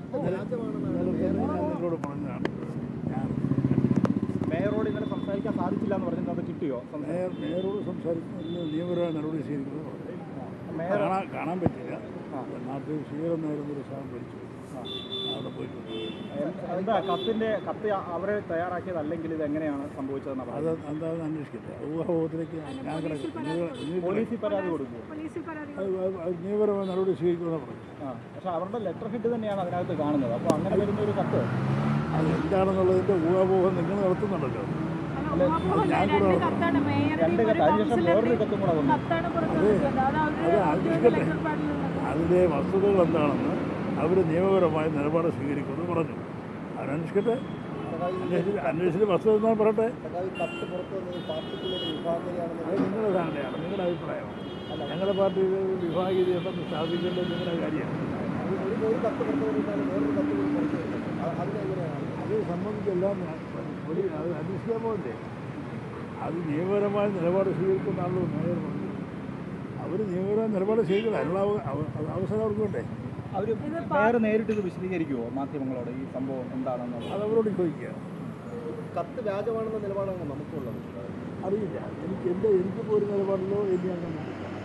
നേരത്തെ ഞാൻ നിങ്ങളോട് പറഞ്ഞതാണ് ഞാൻ മേയറോട് ഇന്നലെ സംസാരിക്കാൻ സാധിച്ചില്ല എന്ന് പറഞ്ഞിട്ട് അത് കിട്ടിയോ മേയർ മേയറോട് സംസാരിക്കുന്ന നിയമപരമായ നടപടി സ്വീകരിക്കുന്നത് പറഞ്ഞു മേയർ കാണാൻ കാണാൻ പറ്റില്ല ആ. നാട്ടിൽ സ്വീകരണം നേരുന്ന ഒരു സാധനം പഠിച്ചു അവിടെ പോയിട്ടുണ്ട് എന്താ കത്തിന്റെ കത്ത് അവരെ തയ്യാറാക്കിയതല്ലെങ്കിൽ ഇത് എങ്ങനെയാണ് സംഭവിച്ചതെന്ന് അത് എന്താണെന്ന് അന്വേഷിക്കട്ടെ ഊഹാഭോഗത്തിലേക്ക് ഞാൻ കിടക്കും നിങ്ങൾ നിങ്ങൾ പോലീസിൽ പരാതി കൊടുക്കും പോലീസിൽ പരാതി അത് അത് അത് നിയമപരമായ നടപടി സ്വീകരിക്കുമെന്ന് പറഞ്ഞു ആ പക്ഷെ അവരുടെ ലെറ്റർ ഹെഡ് തന്നെയാണ് അതിനകത്ത് കാണുന്നത് അപ്പോൾ അങ്ങനെ വരുന്ന ഒരു കത്ത് അത് എന്താണെന്നുള്ളതിൻ്റെ ഊഹാഭോഗം നിങ്ങൾ നടത്തുന്നുണ്ടല്ലോ അല്ല, ഉറപ്പുമില്ല. രണ്ട് കത്താണ് മേയറുടെയും രണ്ട് ഒരു കത്ത് അതിനുശേഷം വേറൊരു കൗൺസിലറുടെയും കത്തും കൂടെ വന്നു കത്താണ് പുറത്തുവിട്ടത് അത് അത് അവര് ആലോചിക്കട്ടെ. ലെറ്റർ പാഡിലുള്ളത് അതിലെ വസ്തുതകൾ എന്താണെന്ന് അവർ നിയമപരമായ നിലപാട് സ്വീകരിക്കുമെന്ന് പറഞ്ഞു അവരന്വേഷിക്കട്ടെ അന്വേഷിച്ച് അന്വേഷിച്ച് വസ്തുത എന്നാൽ പറയട്ടെ കത്ത് പുറത്തു വന്നത് പാർട്ടിക്കുള്ള വിഭാഗീയതയാണെന്ന് അത് നിങ്ങളുടെ ധാരണയാണ് നിങ്ങളുടെ അഭിപ്രായമാണ് അല്ല ഞങ്ങളുടെ പാർട്ടിയിൽ വിഭാഗീയത ഉണ്ടെന്ന് സ്ഥാപിക്കേണ്ടത് നിങ്ങളുടെ കാര്യമാണ് ഒരു കത്ത് പുറത്തു വന്നിട്ടാണ് വേറൊരു കത്ത് കൂടി പുറത്തു വരുന്നത് അതിനെങ്ങനെയാണ് അത് സംബന്ധിച്ചെല്ലാം ഞാൻ ഒരു അത് അന്വേഷിക്കാൻ പോകണ്ടേ അത് നിയമപരമായ നിലപാട് സ്വീകരിക്കുന്നതാണല്ലോ മേയർ പറഞ്ഞു അവർ നിയമപരമായ നിലപാട് സ്വീകരിക്കണം അതിനുള്ള അവ- അവ- അവ- അവസരം അവർക്ക് വേണ്ടേ അവർ മേയർ നേരിട്ട് ഇത് വിശദീകരിക്കുമോ മാധ്യമങ്ങളോട് ഈ സംഭവം എന്താണെന്നുള്ളത് അത് അവരോട് ചോദിക്കുക കത്ത് വ്യാജമാണെന്ന നിലപാടാണ് നമുക്കുള്ളത് അറിയില്ല എനിക്ക് എൻ്റെ എനിക്കിപ്പോൾ ഒരു നിലപാടിലോ ഇല്ല അങ്ങനെ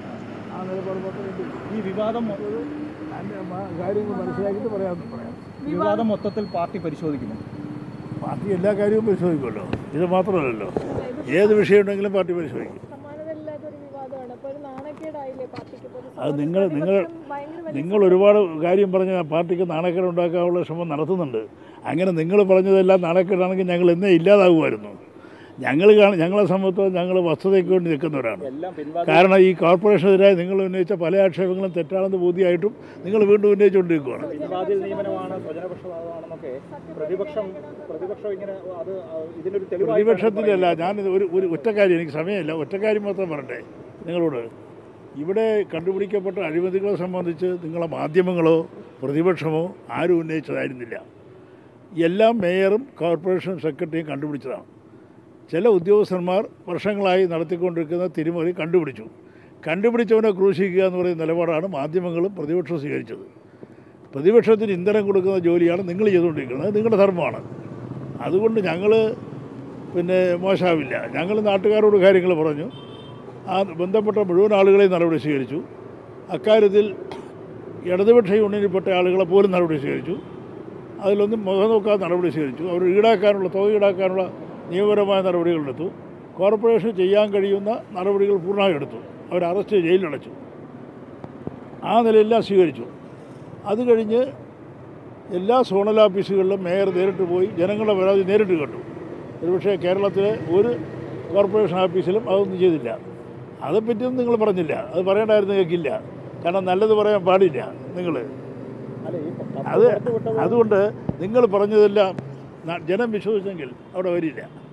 ആ നിലപാട് മാത്രമേ എൻ്റെ ഉള്ളൂ. ഈ വിവാദം മൊ- അതിൻ്റെ മ- കാര്യങ്ങൾ മനസ്സിലാക്കിയിട്ട് പറയാമെന്ന് പറയാം വിവാദം മൊത്തത്തിൽ പാർട്ടി പരിശോധിക്കുന്നു പാർട്ടി എല്ലാ കാര്യവും പരിശോധിക്കുമല്ലോ ഇത് മാത്രമല്ലല്ലോ ഏത് വിഷയം ഉണ്ടെങ്കിലും പാർട്ടി പരിശോധിക്കും സമാനതയില്ലാത്തൊരു വിവാദമാണ് അപ്പോൾ ഒരു നാണക്കേടായില്ലേ പാർട്ടിക്ക് ഇപ്പോൾ ഒരു അത് നിങ്ങൾ നിങ്ങൾ പ്രതിപക്ഷം ഭയങ്കര വലിയ നിങ്ങൾ ഒരുപാട് കാര്യം പറഞ്ഞ് പാർട്ടിക്ക് നാണക്കേട് ഉണ്ടാക്കാനുള്ള ശ്രമം നടത്തുന്നുണ്ട് അങ്ങനെ നിങ്ങൾ പറഞ്ഞതെല്ലാം നാണക്കേടാണെങ്കിൽ ഞങ്ങൾ എന്നേ ഇല്ലാതാകുമായിരുന്നു ഞങ്ങൾ കാണ- ഞങ്ങളെ സംബന്ധിച്ചോളം ഞങ്ങൾ വസ്തുതയ്ക്ക് വേണ്ടി നിൽക്കുന്നവരാണ് എല്ലാം പിൻവാതി കാരണം ഈ കോർപ്പറേഷനെതിരായി നിങ്ങൾ ഉന്നയിച്ച പല ആക്ഷേപങ്ങളും തെറ്റാണെന്ന് ബോധ്യമായിട്ടും നിങ്ങൾ വീണ്ടും ഉന്നയിച്ചുകൊണ്ടിരിക്കുകയാണ് പിൻവാതിൽ നിയമനമാണ് സ്വജനപക്ഷപാതമാണെന്നൊക്കെ പ്രതിപക്ഷം പ്രതിപക്ഷം ഇങ്ങനെ അത് ഇതിനൊരു തെളിവായി പ്രതിപക്ഷത്തിലല്ല ഞാനിത് ഒരു ഒരു ഒറ്റക്കാര്യം എനിക്ക് സമയമില്ല ഒറ്റക്കാര്യം മാത്രം പറയട്ടെ നിങ്ങളോട് ഇവിടെ കണ്ടുപിടിക്കപ്പെട്ട അഴിമതികളെ സംബന്ധിച്ച് നിങ്ങളെ മാധ്യമങ്ങളോ പ്രതിപക്ഷമോ ആരും ഉന്നയിച്ചതായിരുന്നില്ല എല്ലാം മേയറും കോർപ്പറേഷൻ സെക്രട്ടറിയും കണ്ടുപിടിച്ചതാണ് ചില ഉദ്യോഗസ്ഥന്മാർ വർഷങ്ങളായി നടത്തിക്കൊണ്ടിരിക്കുന്ന തിരിമറി കണ്ടുപിടിച്ചു കണ്ടുപിടിച്ചവനെ ക്രൂശിക്കുക എന്ന് പറയുന്ന നിലപാടാണ് മാധ്യമങ്ങളും പ്രതിപക്ഷവും സ്വീകരിച്ചത് പ്രതിപക്ഷത്തിന് ഇന്ധനം കൊടുക്കുന്ന ജോലിയാണ് നിങ്ങൾ ചെയ്തുകൊണ്ടിരിക്കുന്നത് അത് നിങ്ങളുടെ ധർമ്മമാണ് അതുകൊണ്ട് ഞങ്ങൾ പിന്നെ മോശമാവില്ല ഞങ്ങൾ നാട്ടുകാരോട് കാര്യങ്ങൾ പറഞ്ഞു ആ ബന്ധപ്പെട്ട മുഴുവൻ ആളുകളെയും നടപടി സ്വീകരിച്ചു അക്കാര്യത്തിൽ ഇടതുപക്ഷ യൂണിയനിൽപ്പെട്ട ആളുകളെ പോലും നടപടി സ്വീകരിച്ചു അതിലൊന്നും മുഖം നോക്കാതെ നടപടി സ്വീകരിച്ചു അവർ ഈടാക്കാനുള്ള തുക ഈടാക്കാനുള്ള നിയമപരമായ നടപടികളെടുത്തു കോർപ്പറേഷൻ ചെയ്യാൻ കഴിയുന്ന നടപടികൾ പൂർണ്ണമായി എടുത്തു അവർ അറസ്റ്റ് ജയിലിലടച്ചു ആ നിലയെല്ലാം സ്വീകരിച്ചു അത് കഴിഞ്ഞ് എല്ലാ സോണൽ ഓഫീസുകളിലും മേയർ നേരിട്ട് പോയി ജനങ്ങളുടെ പരാതി നേരിട്ട് കണ്ടു ഒരുപക്ഷെ കേരളത്തിലെ ഒരു കോർപ്പറേഷൻ ഓഫീസിലും അതൊന്നും ചെയ്തില്ല അതേപ്പറ്റിയൊന്നും നിങ്ങൾ പറഞ്ഞില്ല അത് പറയേണ്ടായിരുന്നു കേൾക്കില്ല കാരണം നല്ലത് പറയാൻ പാടില്ല നിങ്ങൾ അല്ല ഈ കത്ത് അത് പുറത്തുവിട്ടത് അതുകൊണ്ട് നിങ്ങൾ പറഞ്ഞതെല്ലാം ന- ജനം വിശ്വസിച്ചെങ്കിൽ അവിടെ വരില്ല